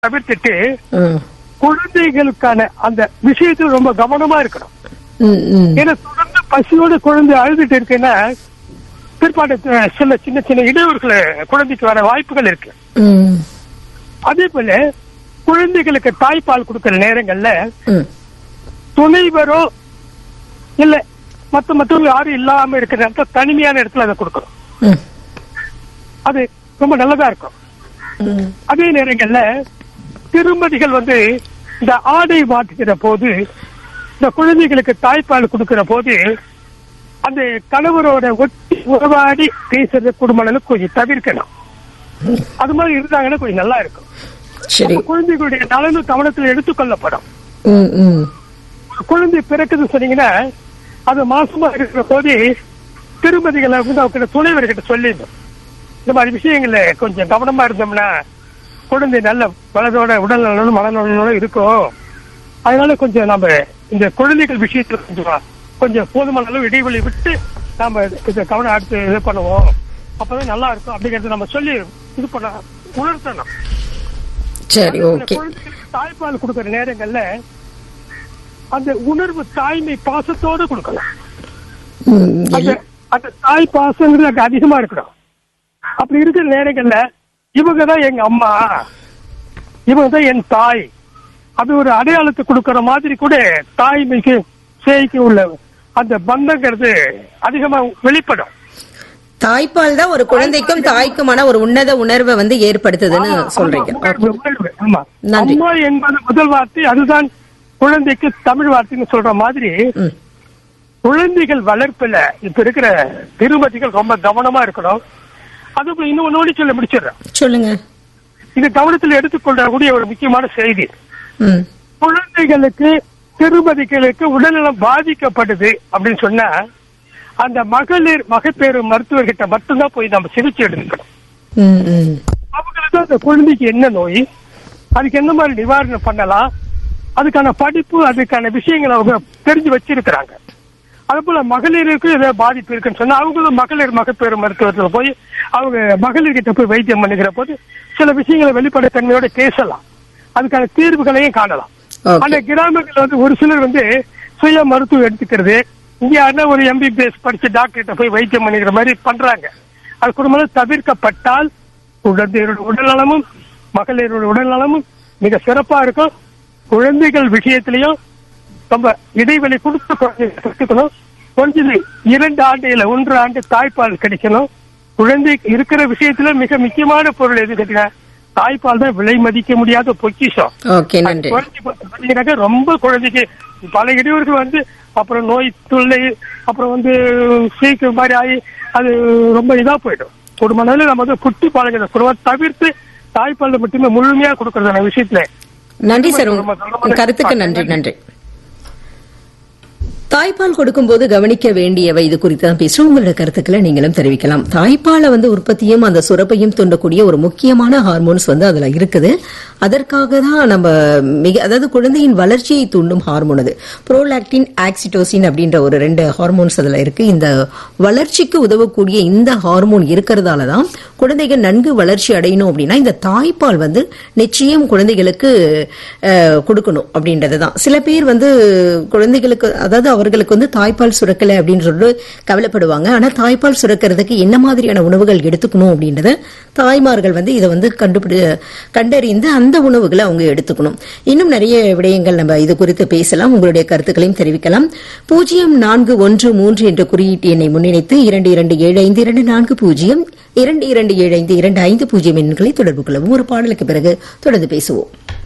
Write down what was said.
தவிர்த்துட்டு ம். குழந்தைகளுக்கான அந்த விஷயத்தில் ரொம்ப கவனமா இருக்கணும் ம், ம். ஏன்னா தொடர்ந்து பசியோட குழந்தை அழுதுட்டு இருக்குன்னா பிற்பாடு அஹ், சில சின்ன சின்ன இடையூறுகள் குழந்தைக்கு வர வாய்ப்புகள் இருக்கு ம். அதே போல குழந்தைகளுக்கு தாய்ப்பால் கொடுக்கிற நேரங்கள்ல ம். துணைவரோ இல்ல மத்த மற்றவங்க யாரும் இல்லாம இருக்கிற நேரத்துல தனிமையான இடத்துல அதை கொடுக்கணும் ம். அது ரொம்ப நல்லதா இருக்கும் ம். அதே நேரங்கள்ல திருமதிகள் வந்து இந்த ஆடை மாற்றுகிற போது இந்த குழந்தைகளுக்கு தாய்ப்பால் கொடுக்கிற போது அந்த கணவரோட ஒட்டி உறவாடி பேசுறது குடும்பம் கொஞ்சம் தவிர்க்கணும் அது மாதிரி இருந்தாங்கன்னா கொஞ்சம் நல்லா இருக்கும் சரி அப்ப குழந்தைகளுடைய நலனும் கவனத்தில் எடுத்துக்கொள்ளப்படும் ம், ம். ஒரு குழந்தை பிறக்குதுன்னு சொன்னீங்கன்னா அது மாசமா இருக்கிற போது திருமதிகளை வந்து அவங்க துணைவர்கிட்ட சொல்லிடணும் இந்த மாதிரி விஷயங்கள்ல கொஞ்சம் கவனமா இருந்தோம்னா குழந்தை நல்ல வலதோட உடல் நலனும் மனநலனோட இருக்கும் அதனால கொஞ்சம் நம்ம இந்த குழந்தைகள் விஷயத்துல கொஞ்சம் கொஞ்சம் போதுமான அளவு இடைவெளி விட்டு நாம இதை கவனம் அடுத்து இது பண்ணுவோம் அப்பதான் நல்லா இருக்கும் அப்படிங்கறத நம்ம சொல்லி இது பண்ண உணர்த்தணும் சரி இந்த ஓகே குழந்தைகளுக்கு தாய்ப்பால் கொடுக்கிற நேரங்கள்ல அந்த உணர்வு தாய்மை பாசத்தோட கொடுக்கலாம் ம், அந்த எல்- அந்த தாய் பாசங்கிறது அங்க அதிகமா இருக்கணும் அப்படி இருக்கிற நேரங்கள்ல இவங்க தான் எங்க அம்மா இவங்க தான் என் தாய் அது ஒரு அடையாளத்தை கொடுக்கிற மாதிரி கூட தாய்மைக்கு சேய்க்கு உள்ள அந்த பந்தங்கிறது அதிகமா வெளிப்படும் தாய்ப்பால் தான் ஒரு குழந்தைக்கும் தாய்க்குமான ஒரு உன்னத உணர்வை வந்து ஏற்படுத்துதுன்னு சொல்றீங்க ஆமா, உணர்வு, உணர்வு, ஆமா. நன்றி. அம்மா என்பது முதல் வார்த்தை அதுதான் குழந்தைக்கு தமிழ் வார்த்தைன்னு சொல்ற மாதிரி ம். குழந்தைகள் வளர்ப்புல இப்ப இருக்கிற திருமதிகள் ரொம்ப கவனமா இருக்கணும் அதுக்கு இன்னும் ஒன்னோடி சொல்ல முடிச்சிடுறேன் சொல்லுங்க இது கவனத்தில் எடுத்துக்கொள்ளக்கூடிய ஒரு முக்கியமான செய்தி ம். குழந்தைகளுக்கு திருமதிகளுக்கு உடல்நலம் பாதிக்கப்படுது அப்படின்னு சொன்னா அந்த மகளிர் மகப்பேறு மருத்துவர்கிட்ட மட்டும்தான் போய் நம்ம சிகிச்சை எடுத்துக்கணும் ம், ம். அவங்களுக்கு அந்த குழந்தைக்கு என்ன நோய் அதுக்கு என்ன மாதிரி நிவாரணம் பண்ணலாம் அதுக்கான படிப்பு அதுக்கான விஷயங்களை அவங்க தெரிஞ்சு வச்சிருக்கிறாங்க அதே போல மகளிருக்கு ஏதாவது பாதிப்பு இருக்குன்னு சொன்னா அவங்களும் மகளிர் மகப்பேறு மருத்துவத்துல போய் அவங்க மகளிர்கிட்ட போய் வைத்தியம் பண்ணுகிற போது சில விஷயங்களை வெளிப்படைத்தன்மையோட பேசலாம் அதுக்கான தீர்வுகளையும் காணலாம் ஓகே. ஆனா கிராமங்கள்ல வந்து ஒரு சிலர் வந்து சுய மருத்துவம் எடுத்துக்கிறது இங்க யாருன்னா ஒரு எம்பிபிஎஸ் படிச்ச டாக்டர்கிட்ட போய் வைத்தியம் பண்ணிக்கிற மாதிரி பண்றாங்க அது குடும்பம் தவிர்க்கப்பட்டால் குழந்தையரோட உடல்நலமும் மகளிரோட உடல்நலமும் மிக சிறப்பா இருக்கும் குழந்தைகள் விஷயத்திலையும் ரொம்ப இடைவெளி கொடுத்து குழந்தைகளை கற்றுக்கணும் கொஞ்சம் இரண்டு ஆண்டு இல்ல ஒன்று ஆண்டு தாய்ப்பால் கிடைக்கணும் குழந்தை இருக்கிற விஷயத்துல மிக முக்கியமான பொருள் எது கேட்டீங்கன்னா தாய்ப்பால் தான் விலை மதிக்க முடியாத பொக்கிஷம் ஓகே நன்றி குழந்தை பார்த்தீங்கன்னாக்கா ரொம்ப குழந்தைக்கு பல இடையூறுகள் வந்து அப்புறம் நோய் தொல்லை அப்புறம் வந்து சீக்கு மாதிரி ஆகி அது ரொம்ப இதா போயிடும் குடும்ப நாள் நம்ம வந்து குட்டி பாலகிற குடும்பம் தவிர்த்து தாய்ப்பால் மட்டுமே முழுமையா கொடுக்கறதான விஷயத்துல நன்றி சார் உங்க உங்க கருத்துக்கு நன்றி நன்றி தாய்ப்பால் கொடுக்கும்போது கவனிக்க வேண்டியவை இது குறித்து தான் பேசுறோம் உங்களோட கருத்துக்களை நீங்களும் தெரிவிக்கலாம் தாய்ப்பாலை வந்து உற்பத்தியும் அந்த சுரப்பையும் தூண்டக்கூடிய ஒரு முக்கியமான ஹார்மோன்ஸ் வந்து அதுல இருக்குது அதற்காக தான் நம்ம மிக அதாவது குழந்தையின் வளர்ச்சியை தூண்டும் ஹார்மோன் அது ப்ரோலாக்டின் ஆக்சிடோசின் அப்படின்ற ஒரு ரெண்டு ஹார்மோன்ஸ் அதுல இருக்கு இந்த வளர்ச்சிக்கு உதவக்கூடிய இந்த ஹார்மோன் இருக்கிறதால தான் குழந்தைகள் நன்கு வளர்ச்சி அடையணும் அப்படின்னா இந்த தாய்ப்பால் வந்து நிச்சயம் குழந்தைகளுக்கு அஹ், கொடுக்கணும் அப்படின்றது தான் சில பேர் வந்து குழந்தைகளுக்கு அதாவது அவர்களுக்கு வந்து தாய்ப்பால் சுரக்கலை அப்படின்னு சொல்லிட்டு கவலைப்படுவாங்க ஆனா தாய்ப்பால் சுரக்கிறதுக்கு என்ன மாதிரியான உணவுகள் எடுத்துக்கணும் அப்படின்றத தாய்மார்கள் வந்து இதை வந்து கண்டுபிடி கண்டறிந்து அந்த உணவுகளை அவங்க எடுத்துக்கணும் இன்னும் நிறைய விடயங்கள் நம்ம இது குறித்து பேசலாம் உங்களுடைய கருத்துக்களையும் தெரிவிக்கலாம் பூஜ்ஜியம் நான்கு ஒன்று மூன்று என்ற குறியீட்டு எண்ணை முன்னிணைத்து இரண்டு இரண்டு ஏழு ஐந்து இரண்டு நான்கு பூஜ்ஜியம் இரண்டு இரண்டு ஏழு ஐந்து இரண்டு ஐந்து பூஜ்ஜியம் எண்களை தொடர்பு கொள்ளவும் ஒரு பாடலுக்கு பிறகு தொடர்ந்து பேசுவோம்